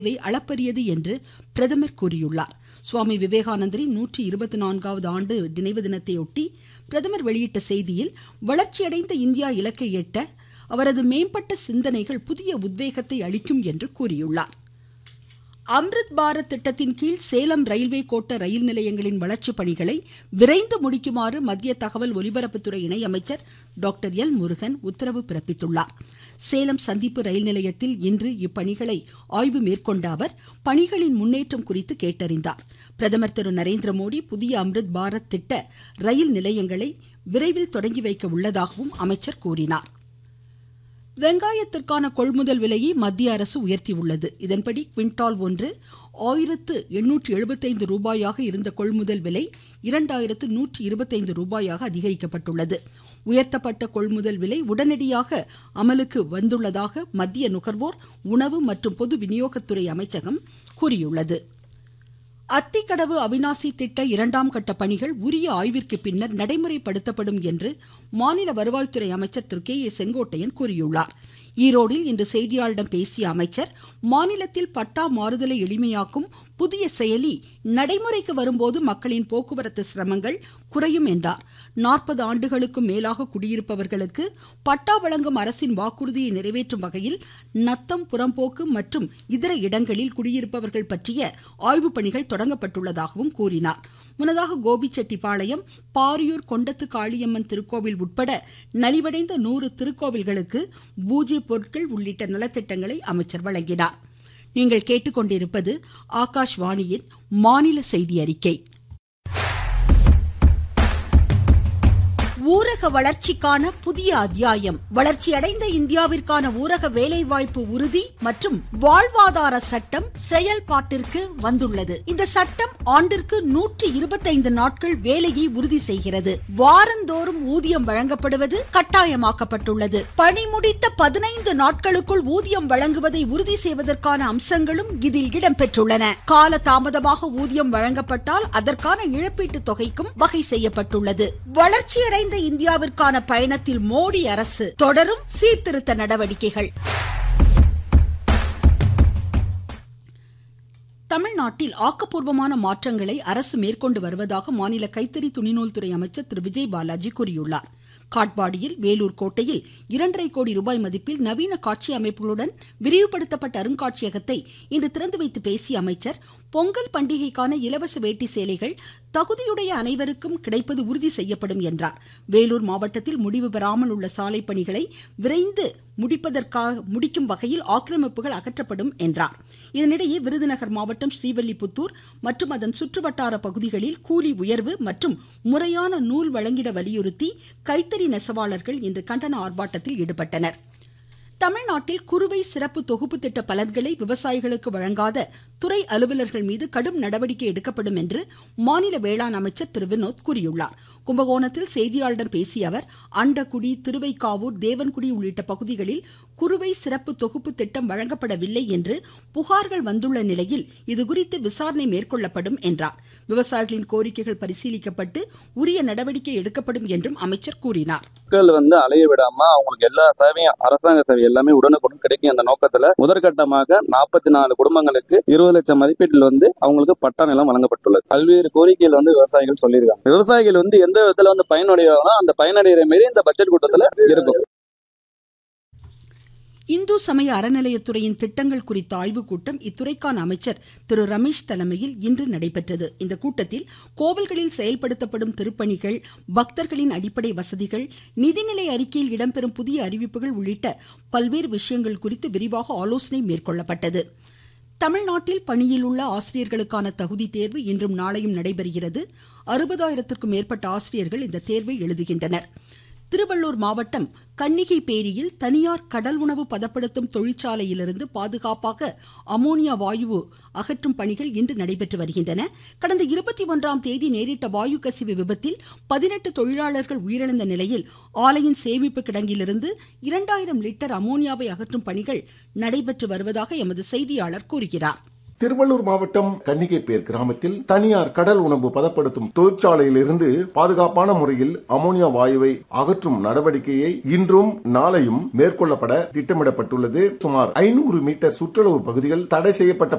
வை அளப்பரியது என்று பிரதமர் கூறியுள்ளார் சுவாமி விவேகானந்தரின் நூற்றி இருபத்தி நான்காவது ஆண்டு நினைவு தினத்தையொட்டி பிரதமர் வெளியிட்ட செய்தியில் வளர்ச்சியடைந்த இந்தியா இலக்கை எட்ட அவரது மேம்பட்ட சிந்தனைகள் புதிய உத்வேகத்தை அளிக்கும் என்று கூறியுள்ளார் அம்ரித் பாரத் திட்டத்தின் கீழ் சேலம் ரயில்வே கோட்ட ரயில் நிலையங்களின் வளர்ச்சி பணிகளை விரைந்து முடிக்குமாறு மத்திய தகவல் ஒலிபரப்புத்துறை இணையமைச்சர் டாக்டர் எல் முருகன் உத்தரவு பிறப்பித்துள்ளார் சேலம் சந்திப்பு ரயில் நிலையத்தில் இன்று இப்பணிகளை ஆய்வு மேற்கொண்ட அவர் பணிகளின் முன்னேற்றம் குறித்து கேட்டறிந்தார் பிரதமர் திரு நரேந்திரமோடி புதிய அம்ரித் பாரத் திட்ட ரயில் நிலையங்களை விரைவில் தொடங்கி வைக்க உள்ளதாகவும் அமைச்சர் கூறினார் வெங்காயத்திற்கான கொள்முதல் விலையை மத்திய அரசு உயர்த்தியுள்ளது இதன்படி குவிண்டால் ஒன்று ஆயிரத்து எண்ணூற்று எழுபத்தைந்து ரூபாயாக இருந்த கொள்முதல் விலை இரண்டாயிரத்து நூற்று இருபத்தைந்து ரூபாயாக அதிகரிக்கப்பட்டுள்ளது உயர்த்தப்பட்ட கொள்முதல் விலை உடனடியாக அமலுக்கு வந்துள்ளதாக மத்திய நுகர்வோர் உணவு மற்றும் பொது விநியோகத்துறை அமைச்சகம் கூறியுள்ளது அத்திக்கடவு அவினாசி திட்ட இரண்டாம் கட்ட பணிகள் உரிய ஆய்விற்கு பின்னர் நடைமுறைப்படுத்தப்படும் என்று மாநில வருவாய்த்துறை அமைச்சர் திரு கே ஏ செங்கோட்டையன் கூறியுள்ளார் ஈரோடில் இன்று செய்தியாளர்களிடம் பேசிய அமைச்சர் மாநிலத்தில் பட்டா மாறுதலை எளிமையாக்கும் புதிய செயலி நடைமுறைக்கு வரும்போது மக்களின் போக்குவரத்து சிரமங்கள் குறையும் என்றார் நாற்பது ஆண்டுகளுக்கும் மேலாக குடியிருப்பவர்களுக்கு பட்டா வழங்கும் அரசின் வாக்குறுதியை நிறைவேற்றும் வகையில் நத்தம் புறம்போக்கு மற்றும் இதர இடங்களில் குடியிருப்பவர்கள் பற்றிய ஆய்வுப் பணிகள் தொடங்கப்பட்டுள்ளதாகவும் கூறினார் முன்னதாக கோபிச்செட்டிப்பாளையம் பாரியூர் கொண்டத்து காளியம்மன் திருக்கோவில் உட்பட நலிவடைந்த நூறு திருக்கோவில்களுக்கு பூஜை பொருட்கள் உள்ளிட்ட நலத்திட்டங்களை அமைச்சர் வழங்கினார் நீங்கள் கேட்டுக்கொண்டிருப்பது ஆகாஷ்வாணியின் மாநில செய்தி அறிக்கை ஊரக வளர்ச்சிக்கான புதிய அத்தியாயம் வளர்ச்சியடைந்த இந்தியாவிற்கான ஊரக வேலைவாய்ப்பு உறுதி மற்றும் வாழ்வாதார சட்டம் செயல்பாட்டிற்கு வந்துள்ளது இந்த சட்டம் ஆண்டிற்கு நூற்றி இருபத்தைந்து நாட்கள் வேலையை உறுதி செய்கிறது வாரந்தோறும் ஊதியம் வழங்கப்படுவது கட்டாயமாக்கப்பட்டுள்ளது பணி முடித்த பதினைந்து நாட்களுக்குள் ஊதியம் வழங்குவதை உறுதி செய்வதற்கான அம்சங்களும் இதில் இடம்பெற்றுள்ளன கால தாமதமாக ஊதியம் வழங்கப்பட்டால் அதற்கான இழப்பீட்டு தொகைக்கும் வகை செய்யப்பட்டுள்ளது வளர்ச்சியடைந்த வளர்ந்த இந்தியாவிற்கான பயணத்தில் மோடி அரசு தொடரும் சீர்திருத்த நடவடிக்கைகள் தமிழ்நாட்டில் ஆக்கப்பூர்வமான மாற்றங்களை அரசு மேற்கொண்டு வருவதாக மாநில கைத்தறி துணிநூல் துறை அமைச்சர் திரு விஜய் பாலாஜி கூறியுள்ளார் காட்பாடியில் வேலூர் கோட்டையில் இரண்டரை கோடி ரூபாய் மதிப்பில் நவீன காட்சி அமைப்புகளுடன் விரிவுபடுத்தப்பட்ட அருங்காட்சியகத்தை இன்று திறந்து வைத்து பேசிய அமைச்சர் பொங்கல் பண்டிகைக்கான இலவச வேட்டி சேலைகள் தகுதியுடைய அனைவருக்கும் கிடைப்பது உறுதி செய்யப்படும் என்றார் வேலூர் மாவட்டத்தில் முடிவு பெறாமல் உள்ள சாலை பணிகளை விரைந்து முடிப்பதற்காக முடிக்கும் வகையில் ஆக்கிரமிப்புகள் அகற்றப்படும் என்றார் இதனிடையே விருதுநகர் மாவட்டம் ஸ்ரீவல்லிபுத்தூர் மற்றும் அதன் சுற்றுவட்டார பகுதிகளில் கூலி உயர்வு மற்றும் முறையான நூல் வழங்கிட வலியுறுத்தி கைத்தறி நெசவாளர்கள் இன்று கண்டன ஆர்ப்பாட்டத்தில் ஈடுபட்டனர் தமிழ்நாட்டில் குறுவை சிறப்பு தொகுப்பு திட்ட பலன்களை விவசாயிகளுக்கு வழங்காத துறை அலுவலர்கள் மீது கடும் நடவடிக்கை எடுக்கப்படும் என்று மாநில வேளாண் அமைச்சர் திரு வினோத் கூறியுள்ளார் கும்பகோணத்தில் செய்தியாளரிடம் பேசிய அவர் அண்டக்குடி திருவைக்காவூர் தேவன்குடி உள்ளிட்ட பகுதிகளில் குறுவை சிறப்பு தொகுப்பு திட்டம் வழங்கப்படவில்லை என்று புகார்கள் வந்துள்ள நிலையில் இதுகுறித்து விசாரணை மேற்கொள்ளப்படும் என்றார் விவசாயிகளின் கோரிக்கைகள் பரிசீலிக்கப்பட்டு உரிய நடவடிக்கை எடுக்கப்படும் என்றும் அமைச்சர் கூறினார் மக்கள் வந்து அலைய விடாம அவங்களுக்கு எல்லா சேவையும் அரசாங்க சேவை எல்லாமே உடனுக்குடன் கிடைக்கும் அந்த நோக்கத்துல முதற்கட்டமாக நாற்பத்தி நாலு குடும்பங்களுக்கு இருபது லட்சம் மதிப்பீட்டில் வந்து அவங்களுக்கு பட்டா நிலம் வழங்கப்பட்டுள்ளது பல்வேறு கோரிக்கைகள் வந்து விவசாயிகள் சொல்லியிருக்காங்க விவசாயிகள் வந்து எந்த விதத்துல வந்து பயனடைவாங்களோ அந்த பயனடைகிற மாரி இந்த பட்ஜெட் கூட்டத்துல இருக்கும் இந்து சமய அறநிலையத்துறையின் திட்டங்கள் குறித்த ஆய்வுக் கூட்டம் இத்துறைக்கான அமைச்சர் திரு ரமேஷ் தலைமையில் இன்று நடைபெற்றது இந்த கூட்டத்தில் கோவில்களில் செயல்படுத்தப்படும் திருப்பணிகள் பக்தர்களின் அடிப்படை வசதிகள் நிதிநிலை அறிக்கையில் இடம்பெறும் புதிய அறிவிப்புகள் உள்ளிட்ட பல்வேறு விஷயங்கள் குறித்து விரிவாக ஆலோசனை மேற்கொள்ளப்பட்டது தமிழ்நாட்டில் பணியில் உள்ள ஆசிரியர்களுக்கான தகுதி தேர்வு இன்றும் நாளையும் நடைபெறுகிறது அறுபதாயிரத்திற்கும் மேற்பட்ட ஆசிரியர்கள் இந்த தேர்வை எழுதுகின்றனர் திருவள்ளூர் மாவட்டம் கன்னிகைப்பேரியில் தனியார் கடல் உணவு பதப்படுத்தும் தொழிற்சாலையிலிருந்து பாதுகாப்பாக அமோனியா வாயு அகற்றும் பணிகள் இன்று நடைபெற்று வருகின்றன கடந்த இருபத்தி ஒன்றாம் தேதி நேரிட்ட வாயு கசிவு விபத்தில் பதினெட்டு தொழிலாளர்கள் உயிரிழந்த நிலையில் ஆலையின் சேமிப்பு கிடங்கிலிருந்து இரண்டாயிரம் லிட்டர் அமோனியாவை அகற்றும் பணிகள் நடைபெற்று வருவதாக எமது செய்தியாளர் கூறுகிறார் திருவள்ளூர் மாவட்டம் கன்னிகைப்பேர் கிராமத்தில் தனியார் கடல் உணவு பதப்படுத்தும் தொழிற்சாலையிலிருந்து பாதுகாப்பான முறையில் அமோனியா வாயுவை அகற்றும் நடவடிக்கையை இன்றும் நாளையும் மேற்கொள்ளப்பட திட்டமிடப்பட்டுள்ளது சுமார் ஐநூறு மீட்டர் சுற்றளவு பகுதிகள் தடை செய்யப்பட்ட